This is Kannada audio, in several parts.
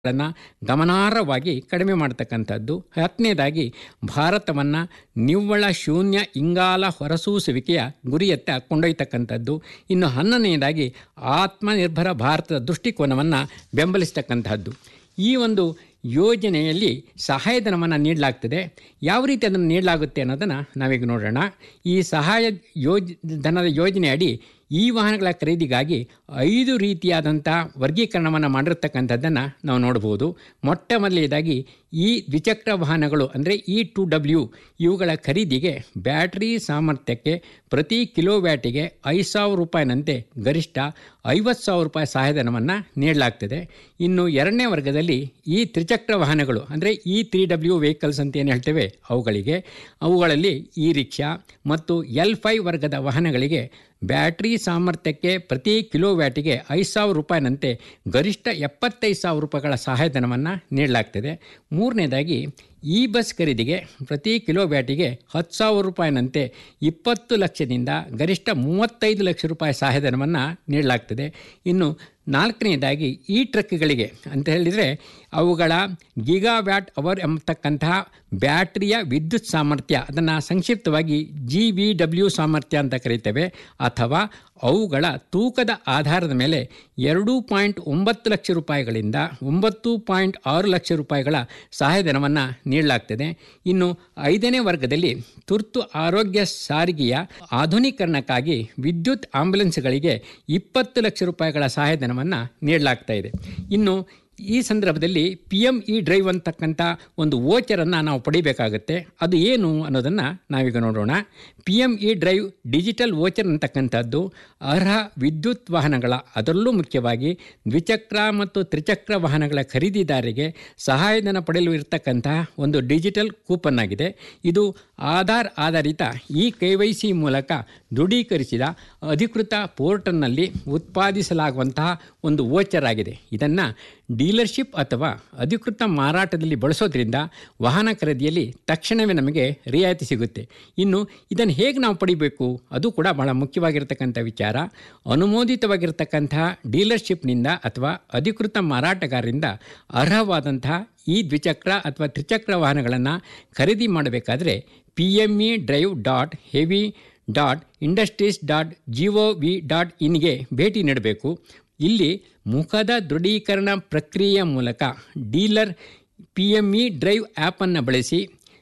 ಗಳನ್ನು ಗಮನಾರ್ಹವಾಗಿ ಕಡಿಮೆ ಮಾಡತಕ್ಕಂಥದ್ದು ಹತ್ತನೇದಾಗಿ ಭಾರತವನ್ನು ನಿವ್ವಳ ಶೂನ್ಯ ಇಂಗಾಲ ಹೊರಸೂಸುವಿಕೆಯ ಗುರಿಯತ್ತ ಕೊಂಡೊಯ್ತಕ್ಕಂಥದ್ದು ಇನ್ನು ಹನ್ನನೆಯದಾಗಿ ಆತ್ಮನಿರ್ಭರ ಭಾರತದ ದೃಷ್ಟಿಕೋನವನ್ನು ಬೆಂಬಲಿಸ್ತಕ್ಕಂಥದ್ದು ಈ ಒಂದು ಯೋಜನೆಯಲ್ಲಿ ಸಹಾಯಧನವನ್ನು ನೀಡಲಾಗ್ತದೆ ಯಾವ ರೀತಿ ಅದನ್ನು ನೀಡಲಾಗುತ್ತೆ ಅನ್ನೋದನ್ನು ನಾವೀಗ ನೋಡೋಣ ಈ ಸಹಾಯ ಯೋಜ ಧನದ ಯೋಜನೆ ಅಡಿ ಈ ವಾಹನಗಳ ಖರೀದಿಗಾಗಿ ಐದು ರೀತಿಯಾದಂಥ ವರ್ಗೀಕರಣವನ್ನು ಮಾಡಿರ್ತಕ್ಕಂಥದ್ದನ್ನು ನಾವು ನೋಡ್ಬೋದು ಮೊಟ್ಟ ಮೊದಲನೇದಾಗಿ ಈ ದ್ವಿಚಕ್ರ ವಾಹನಗಳು ಅಂದರೆ ಇ ಟು ಡಬ್ಲ್ಯೂ ಇವುಗಳ ಖರೀದಿಗೆ ಬ್ಯಾಟ್ರಿ ಸಾಮರ್ಥ್ಯಕ್ಕೆ ಪ್ರತಿ ಕಿಲೋ ವ್ಯಾಟಿಗೆ ಐದು ಸಾವಿರ ರೂಪಾಯಿನಂತೆ ಗರಿಷ್ಠ ಐವತ್ತು ಸಾವಿರ ರೂಪಾಯಿ ಸಹಾಯಧನವನ್ನು ನೀಡಲಾಗ್ತದೆ ಇನ್ನು ಎರಡನೇ ವರ್ಗದಲ್ಲಿ ಈ ತ್ರಿಚಕ್ರ ವಾಹನಗಳು ಅಂದರೆ ಈ ತ್ರೀ ಡಬ್ಲ್ಯೂ ವೆಹಿಕಲ್ಸ್ ಅಂತ ಏನು ಹೇಳ್ತೇವೆ ಅವುಗಳಿಗೆ ಅವುಗಳಲ್ಲಿ ಇ ರಿಕ್ಷಾ ಮತ್ತು ಎಲ್ ಫೈವ್ ವರ್ಗದ ವಾಹನಗಳಿಗೆ ಬ್ಯಾಟ್ರಿ ಸಾಮರ್ಥ್ಯಕ್ಕೆ ಪ್ರತಿ ಕಿಲೋ ವ್ಯಾಟಿಗೆ ಐದು ಸಾವಿರ ರೂಪಾಯಿನಂತೆ ಗರಿಷ್ಠ ಎಪ್ಪತ್ತೈದು ಸಾವಿರ ರೂಪಾಯಿಗಳ ಸಹಾಯಧನವನ್ನು ನೀಡಲಾಗ್ತದೆ ಮೂರನೇದಾಗಿ ಈ ಬಸ್ ಖರೀದಿಗೆ ಪ್ರತಿ ಕಿಲೋ ವ್ಯಾಟಿಗೆ ಹತ್ತು ಸಾವಿರ ರೂಪಾಯಿನಂತೆ ಇಪ್ಪತ್ತು ಲಕ್ಷದಿಂದ ಗರಿಷ್ಠ ಮೂವತ್ತೈದು ಲಕ್ಷ ರೂಪಾಯಿ ಸಹಾಯಧನವನ್ನು ನೀಡಲಾಗ್ತದೆ ಇನ್ನು ನಾಲ್ಕನೇದಾಗಿ ಈ ಟ್ರಕ್ಗಳಿಗೆ ಅಂತ ಹೇಳಿದರೆ ಅವುಗಳ ಗಿಗಾ ವ್ಯಾಟ್ ಅವರ್ ಎಂಬತಕ್ಕಂತಹ ಬ್ಯಾಟ್ರಿಯ ವಿದ್ಯುತ್ ಸಾಮರ್ಥ್ಯ ಅದನ್ನು ಸಂಕ್ಷಿಪ್ತವಾಗಿ ಜಿ ವಿ ಡಬ್ಲ್ಯೂ ಸಾಮರ್ಥ್ಯ ಅಂತ ಕರೀತೇವೆ ಅಥವಾ ಅವುಗಳ ತೂಕದ ಆಧಾರದ ಮೇಲೆ ಎರಡು ಪಾಯಿಂಟ್ ಒಂಬತ್ತು ಲಕ್ಷ ರೂಪಾಯಿಗಳಿಂದ ಒಂಬತ್ತು ಪಾಯಿಂಟ್ ಆರು ಲಕ್ಷ ರೂಪಾಯಿಗಳ ಸಹಾಯಧನವನ್ನು ನೀಡಲಾಗ್ತದೆ ಇನ್ನು ಐದನೇ ವರ್ಗದಲ್ಲಿ ತುರ್ತು ಆರೋಗ್ಯ ಸಾರಿಗೆಯ ಆಧುನೀಕರಣಕ್ಕಾಗಿ ವಿದ್ಯುತ್ ಆಂಬ್ಯುಲೆನ್ಸ್ಗಳಿಗೆ ಇಪ್ಪತ್ತು ಲಕ್ಷ ರೂಪಾಯಿಗಳ ಸಹಾಯಧನವನ್ನು ನೀಡಲಾಗ್ತಾ ಇದೆ ಇನ್ನು ಈ ಸಂದರ್ಭದಲ್ಲಿ ಪಿ ಎಮ್ ಇ ಡ್ರೈವ್ ಅಂತಕ್ಕಂಥ ಒಂದು ವೋಚರನ್ನು ನಾವು ಪಡಿಬೇಕಾಗುತ್ತೆ ಅದು ಏನು ಅನ್ನೋದನ್ನು ನಾವೀಗ ನೋಡೋಣ P M E drive digital voucher ಅಂತಕ್ಕಂಥದ್ದು ಅರ್ಹ ವಿದ್ಯುತ್ ವಾಹನಗಳ ಅದರಲ್ಲೂ ಮುಖ್ಯವಾಗಿ ದ್ವಿಚಕ್ರ ಮತ್ತು ತ್ರಿಚಕ್ರ ವಾಹನಗಳ ಖರೀದಿದಾರರಿಗೆ ಸಹಾಯಧನ ಪಡೆಯಲು ಇರತಕ್ಕಂತಹ ಒಂದು ಡಿಜಿಟಲ್ ಕೂಪನ್ ಆಗಿದೆ ಇದು ಆಧಾರ್ ಆಧಾರಿತ ಈ ಕೆ ವೈ ಸಿ ಮೂಲಕ ದೃಢೀಕರಿಸಿದ ಅಧಿಕೃತ ಪೋರ್ಟಲ್ನಲ್ಲಿ ಉತ್ಪಾದಿಸಲಾಗುವಂತಹ ಒಂದು ವೋಚರ್ ಆಗಿದೆ ಇದನ್ನು ಡೀಲರ್ಶಿಪ್ ಅಥವಾ ಅಧಿಕೃತ ಮಾರಾಟದಲ್ಲಿ ಬಳಸೋದ್ರಿಂದ ವಾಹನ ಖರೀದಿಯಲ್ಲಿ ತಕ್ಷಣವೇ ನಮಗೆ ರಿಯಾಯಿತಿ ಸಿಗುತ್ತೆ ಇನ್ನು ಇದನ್ನು ಹೇಗೆ ನಾವು ಪಡಿಬೇಕು ಅದು ಕೂಡ ಬಹಳ ಮುಖ್ಯವಾಗಿರ್ತಕ್ಕಂಥ ವಿಚಾರ ಅನುಮೋದಿತವಾಗಿರ್ತಕ್ಕಂತಹ ಡೀಲರ್ಶಿಪ್ನಿಂದ ಅಥವಾ ಅಧಿಕೃತ ಮಾರಾಟಗಾರರಿಂದ ಅರ್ಹವಾದಂತಹ ಈ ದ್ವಿಚಕ್ರ ಅಥವಾ ತ್ರಿಚಕ್ರ ವಾಹನಗಳನ್ನು ಖರೀದಿ ಮಾಡಬೇಕಾದ್ರೆ P M E drive dot heavy dot industries dot G O V dot ಇನ್ಗೆ ಭೇಟಿ ನೀಡಬೇಕು ಇಲ್ಲಿ ಮುಖದ ದೃಢೀಕರಣ ಪ್ರಕ್ರಿಯೆಯ ಮೂಲಕ dealer P M E drive ಆ್ಯಪನ್ನು ಬಳಸಿ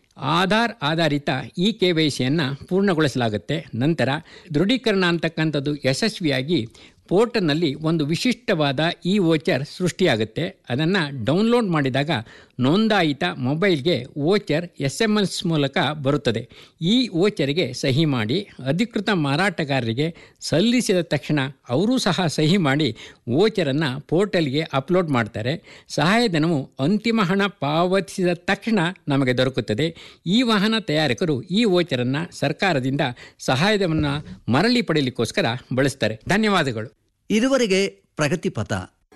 ಆಧಾರ್ ಆಧಾರಿತ ಇ ಕೆ ವೈ ಸಿಯನ್ನು ಪೂರ್ಣಗೊಳಿಸಲಾಗುತ್ತೆ ನಂತರ ದೃಢೀಕರಣ ಅಂತಕ್ಕಂಥದ್ದು ಯಶಸ್ವಿಯಾಗಿ ಪೋರ್ಟಲ್ನಲ್ಲಿ ಒಂದು ವಿಶಿಷ್ಟವಾದ ಇ ವೋಚರ್ ಸೃಷ್ಟಿಯಾಗುತ್ತೆ ಅದನ್ನು ಡೌನ್ಲೋಡ್ ಮಾಡಿದಾಗ ನೋಂದಾಯಿತ ಮೊಬೈಲ್ಗೆ ವೋಚರ್ ಎಸ್ ಎಮ್ ಎಸ್ ಮೂಲಕ ಬರುತ್ತದೆ ಈ ವೋಚರ್ಗೆ ಸಹಿ ಮಾಡಿ ಅಧಿಕೃತ ಮಾರಾಟಗಾರರಿಗೆ ಸಲ್ಲಿಸಿದ ತಕ್ಷಣ ಅವರೂ ಸಹ ಸಹಿ ಮಾಡಿ ವೋಚರನ್ನು ಪೋರ್ಟಲ್ಗೆ ಅಪ್ಲೋಡ್ ಮಾಡ್ತಾರೆ ಸಹಾಯಧನವು ಅಂತಿಮ ಹಣ ಪಾವತಿಸಿದ ತಕ್ಷಣ ನಮಗೆ ದೊರಕುತ್ತದೆ ಈ ವಾಹನ ತಯಾರಕರು ಈ ವೋಚರನ್ನು ಸರ್ಕಾರದಿಂದ ಸಹಾಯಧನವನ್ನು ಮರಳಿ ಪಡೆಯಲಿಕ್ಕೋಸ್ಕರ ಬಳಸ್ತಾರೆ ಧನ್ಯವಾದಗಳು ಇದುವರೆಗೆ ಪ್ರಗತಿಪಥ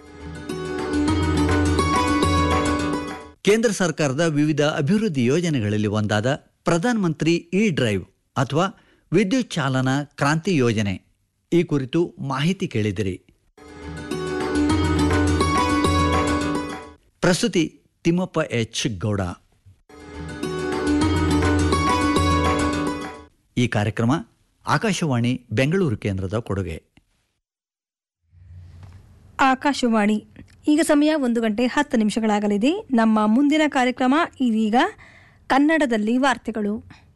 ಕೇಂದ್ರ ಸರ್ಕಾರದ ವಿವಿಧ ಅಭಿವೃದ್ಧಿ ಯೋಜನೆಗಳಲ್ಲಿ ಒಂದಾದ ಪ್ರಧಾನ ಮಂತ್ರಿ ಇ ಡ್ರೈವ್ ಅಥವಾ ವಿದ್ಯುತ್ ಚಾಲನಾ ಕ್ರಾಂತಿ ಯೋಜನೆ ಈ ಕುರಿತು ಮಾಹಿತಿ ಕೇಳಿದಿರಿ ಪ್ರಸ್ತುತಿ ತಿಮ್ಮಪ್ಪ ಎಚ್ ಗೌಡ ಈ ಕಾರ್ಯಕ್ರಮ ಆಕಾಶವಾಣಿ ಬೆಂಗಳೂರು ಕೇಂದ್ರದ ಕೊಡುಗೆ ಆಕಾಶವಾಣಿ ಈಗ ಸಮಯ ಒಂದು ಗಂಟೆ ಹತ್ತು ನಿಮಿಷಗಳಾಗಲಿದೆ ನಮ್ಮ ಮುಂದಿನ ಕಾರ್ಯಕ್ರಮ ಇದೀಗ ಕನ್ನಡದಲ್ಲಿ ವಾರ್ತೆಗಳು